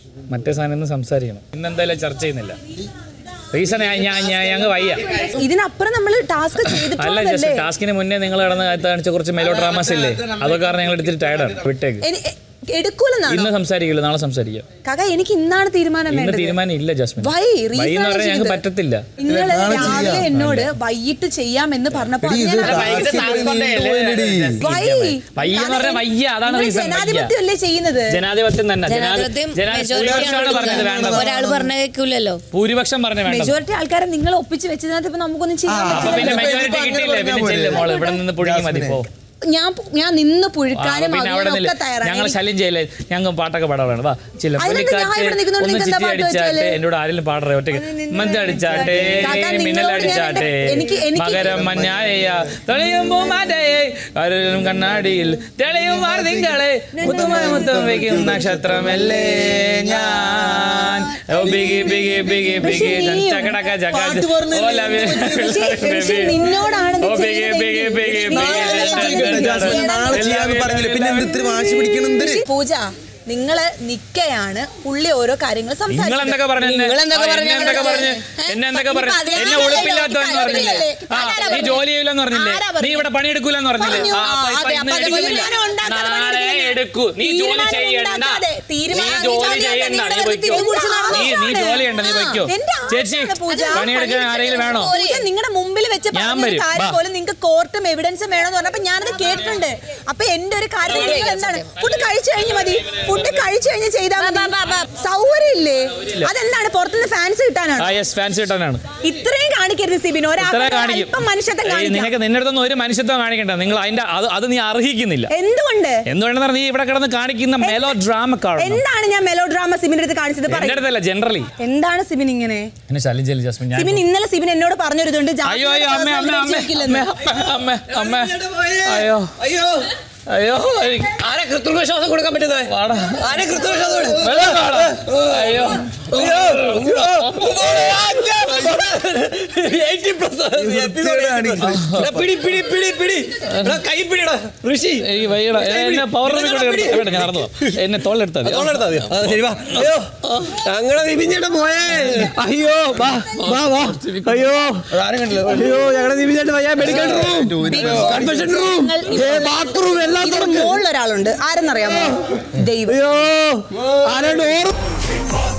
മറ്റേ സാധനം ഒന്ന് സംസാരിക്കണം ഇന്ന് എന്തായാലും ചർച്ച ചെയ്യുന്നില്ല റീസൺ ഞാൻ ഞാൻ ഞാൻ ഞങ്ങൾ വയ്യ ഇതിനപ്പുറം നമ്മൾ ടാസ്ക് അല്ല ചെയ്തിട്ടുള്ളതല്ലേ ജസ്റ്റ് ടാസ്കിന് മുന്നേ നിങ്ങൾ കടന്ന് കാണിച്ച കുറച്ച് മെലോ ഡ്രാമാസ് ഇല്ലേ അതൊക്കെ കാരണം ഞങ്ങൾ എടുത്തിട്ട് ടയർഡാണ് വിട്ടേക്ക് എനി- എ- എടുക്കൂലെന്നാണോ ഇന്ന് സംസാരിക്കില്ല നാളെ സംസാരിക്കാം കാക്ക എനിക്ക് ഇന്നാണ് തീരുമാനം ഇന്ന് വേണ്ടത് തീരുമാനം ഇല്ല ജസ്മിൻ വൈ വൈ എന്ന് പറഞ്ഞാൽ ഞങ്ങൾക്ക് പറ്റത്തില്ല നിങ്ങൾ രാവിലെ എന്നോട് വൈകിട്ട് ചെയ്യാം എന്ന് പറഞ്ഞപ്പോ അത് ഞാൻ വൈ വയ്യ എന്ന് പറഞ്ഞാൽ വയ്യ അതാണ് നിങ്ങൾ റീസൺ ജനാധിപത്യം അല്ലേ ചെയ്യുന്നത് ജനാധിപത്യം തന്നെ ജനാധിപത്യം ഭൂരിപക്ഷമാണ് പറഞ്ഞത് വേണ്ടത് ഒരാൾ പറഞ്ഞ കേൾക്കൂലല്ലോ ഭൂരിപക്ഷം പറഞ്ഞ വേണ്ടത് മെജോറിറ്റി ആൾക്കാരെ നിങ്ങൾ ഒപ്പിച്ച് വെച്ചതിനകത്ത് ഇപ്പൊ നമുക്കൊന്നും ചെയ്യാൻ അപ്പൊ പിന്നെ പറ്റില്ല മെജോറിറ്റി കിട്ടിയില്ലേ പിന്നെ ചെല്ല് മോള് ഇവിടെ നിന്ന് പുഴുങ്ങി മതി പോ ഞാൻ പു- ഞാൻ നിന്ന് ആ, പുഴുക്കാനും പിന്നെ അവിടെ അതിനൊക്കെ നില്ല തയ്യാറാണ് ഞങ്ങൾ ശല്യം ചെയ്യല്ലേ ഞങ്ങൾ പാട്ടൊക്കെ പാടാറാണ് വാ ചില അതിനെന്താ ഞാൻ ഇവിടെ നിൽക്കുന്നോണ്ട് ഒന്ന് നിങ്ങൾക്ക് എന്താ ചിറ്റി പാട്ട് അടിച്ചാട്ടെ വെച്ചാല്? എന്നോട് ആരെങ്കിലും പാടറേ ഒറ്റയ്ക്ക് മന്ദ അടിച്ചാട്ടെ കാക്കാ, നിങ്ങളോട് മിന്നൽ ഞാൻ അടിച്ചാട്ടെ എനിക്ക്- എനിക്ക് മകരം മഞ്ഞായ തെളിയുമ്പോ മാറ്റയെ കരലും കണ്ണാടിയിൽ തെളിയും വാർത്തിങ്കളെ മുത്തുമ മുത്തം വയ്ക്കും നക്ഷത്രമല്ലേ ഞാൻ ഓ ബിഗി ബിഗി ബിഗി ബിഗി നീ- ചക്കടക്ക ചക്ക പാട്ട് പറഞ്ഞില്ലേ? ഓ ലവ് പക്ഷേ- പക്ഷേ നിന്നോടാണ് ഇത് ഓ ബിഗി ചെയ്തതെങ്കിൽ ബിഗി ബിഗി നാളെ ഞാൻ ചോദിക്കട്ടെ, ജാസ്മിൻ, നാളെ ചെയ്യാന്ന് പറഞ്ഞില്ലേ പിന്നെ എന്ത് ഇത്തിരി വാശി പിടിക്കണം എന്തിന് പൂജ നിങ്ങള് നിക്കയാണ് പുള്ളി ഓരോ കാര്യങ്ങൾ നിങ്ങൾ സംസാരിച്ചത്. എന്തൊക്കെ പറഞ്ഞു എന്നെ? നിങ്ങൾ എന്തൊക്കെ ആ, പറഞ്ഞു എന്നെ എന്തൊക്കെ പറഞ്ഞു ഏ? എന്നെ എന്തൊക്കെ പറഞ്ഞു ഇപ്പൊ അതിനാ എന്നെ ഞാൻ ഉളുപ്പില്ലാത്തവെന്ന് പറഞ്ഞത്. പറഞ്ഞില്ലേ ആ ആരാ നീ പറഞ്ഞത്? ജോലി ചെയ്യില്ലെന്ന് പറഞ്ഞില്ലേ ആരാ നീ പറഞ്ഞത്? ഇവിടെ പണിയെടുക്കൂലെന്ന് പറഞ്ഞില്ലേ പറഞ്ഞു. ആ, അപ്പൊ ആ, ഇപ്പൊ അതെ, ഇന്ന് അപ്പൊ അത് എടുക്കുന്നില്ല. തീരുമാനം ഉണ്ടാക്കാതെ നാളെ പണിയെടുക്കുന്നില്ല. എടുക്കൂ നീ ജോലി തീരുമാനം ചെയ്യണ്ട ഉണ്ടാക്കാതെ. നീ തീരുമാനം ജോലി ഉണ്ടാക്കാതെ ചെയ്യണ്ട നിങ്ങളുടെ നീ വെറുതെ വയ്ക്കോ കുറിച്ച് നടന്നു നീ നീ പോവാണ്. ജോലി ചെയ്യണ്ട നീ ആ. വയ്ക്കോ എന്റെ ചേച്ചി ആവശ്യമാണ് പൂജ. പണിയെടുക്കാൻ ആരെങ്കിലും വേണോ പൂജ നിങ്ങളുടെ മുമ്പിൽ വെച്ച് ഞാൻ പറഞ്ഞ ഒരു വരും. കാര്യം വാ. പോലും നിങ്ങൾക്ക് കോർട്ടും എവിഡൻസും വേണമെന്ന് പറഞ്ഞപ്പോ ഞാനത് കേട്ടിട്ടുണ്ട് അപ്പൊ എന്റെ ഒരു കാര്യം നിങ്ങൾ എന്താണ് ഫുഡ് കഴിച്ചു കഴിഞ്ഞ് മതി ഫുഡ് കഴിച്ചു കഴിഞ്ഞ് ചെയ്താൽ സൗകര്യം ഇല്ലേ അതെന്താണ് പുറത്തുനിന്ന് ഫാൻസ് കിട്ടാനാണ് ആ യെസ് ഫാൻസി കിട്ടാനാണ് ഇത്രയും കാണിക്കരുത് സിബിൻ ഇത്ര ഒരാൾക്ക് കാണിക്കും അല്പം മനുഷ്യത്വം ഏയ്, കാണിക്കാം നിനക്ക് നിന്റെ അടുത്തൊന്നും ഒരു മനുഷ്യത്വം കാണിക്കണ്ട നിങ്ങൾ അതിന്റെ അത് അത് നീ അർഹിക്കുന്നില്ല എന്തുകൊണ്ട് എന്തുകൊണ്ടെന്ന് പറഞ്ഞാൽ നീ ഇവിടെ കിടന്ന് കാണിക്കുന്ന മെലോ ഡ്രാമ കാണണം എന്താണ് ഞാൻ മെലോ ഡ്രാമ സിബിന്റെ അടുത്ത് കാണിച്ചത് എന്റെ പറയും അടുത്തല്ല ജനറലി എന്താണ് സിബിൻ ഇങ്ങനെ എന്നെ ശല്യം ചെയ്യില്ല ജസ്മിൻ ഞാൻ സിബിൻ ഇന്നലെ സിബിൻ എന്നോട് പറഞ്ഞൊരിതുണ്ട് അയ്യോ അയ്യോ അമ്മ അമ്മ അമ്മ അമ്മ അമ്മ അമ്മ അയ്യോ അയ്യോ അയ്യോ ആരെ കൃത്രിമ ശ്വാസം കൊടുക്കാൻ പറ്റുന്നത് വാടാ ആരെ കൃത്രിമ ശ്വാസം കൊടു- വെള്ളം വാടാ അയ്യോ അയ്യോ, അയ്യോ. 80 plus. episode 80 plus. എടാ, പിടി പിടി പിടി പിടി എടാ, കൈ പിടിടാ ഋഷി എനിക്ക് വയ്യടാ എന്നെ പവർ വേണ്ട ഞാൻ നടന്നു പോവാം. എന്നെ തോളെടുത്താൽ മതി തോളെടുത്താ മതിയോ? ആ, ശരി വാ അയ്യോ ഞങ്ങളെ ദിപിഞ്ചേട്ടൻ പോയേ അയ്യോ വാ വാ വാ അയ്യോ അയ്യോ ഞങ്ങളെ ദിപിഞ്ചേട്ടൻ പോയാ medical room confession room bathroom എല്ലാം ഇതിന് തുറക്ക് മുകളിൽ ഒരാളുണ്ട് ആരെന്നറിയാമോ ദൈവം അയ്യോ ആരാണ്ട് ഓർ